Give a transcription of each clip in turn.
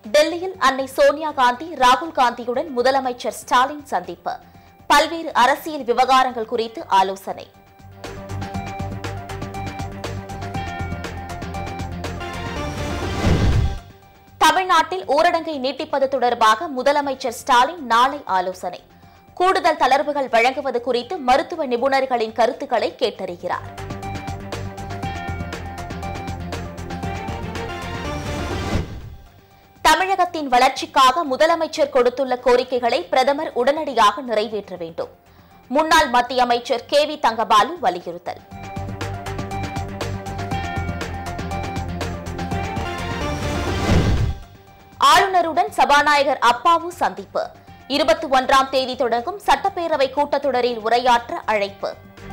டெல்லியில் அன்னை சோனியா காந்தி ராகுல் காந்தியுடன் முதலமைச்சர் ஸ்டாலின் சந்திப்பு பல்வேறு அரசியல் விவகாரங்கள் குறித்து ஆலோசனை தமிழ்நாட்டில் ஊரடங்கை நீட்டிப்பது தொடர்பாக முதலமைச்சர் ஸ்டாலின் நாளை ஆலோசனை கூடுதல் தளர்வுகள் வழங்குவது குறித்து மருத்துவ நிபுணர்களின் கருத்துக்களை கேட்டறிகிறார் தமிழகத்தின் வளர்ச்சிக்காக முதலமைச்சர் கொடுத்துள்ள கோரிக்கைகளை பிரதமர் உடனடியாக நிறைவேற்ற வேண்டும் முன்னாள் மத்திய அமைச்சர் கே வி தங்கபாலு வலியுறுத்தல் ஆளுநருடன் சபாநாயகர் அப்பாவு சந்திப்பு இருபத்தி ஒன்றாம் தேதி தொடங்கும் சட்டப்பேரவை கூட்டத்தொடரில் உரையாற்ற அழைப்பு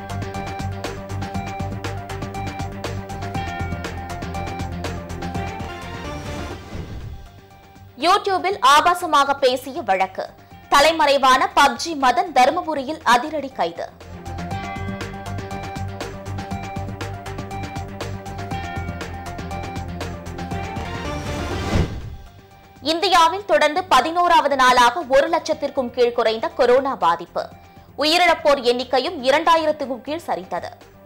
யூடியூபில் ஆபாசமாக பேசிய வழக்கு தலைமறைவான பப்ஜி மதன் தருமபுரியில் அதிரடி கைது இந்தியாவில் தொடர்ந்து பதினோராவது நாளாக ஒரு லட்சத்திற்கும் கீழ் குறைந்த கொரோனா பாதிப்பு உயிரிழப்போர் எண்ணிக்கையும் இரண்டாயிரத்துக்கும் கீழ் சரிந்தது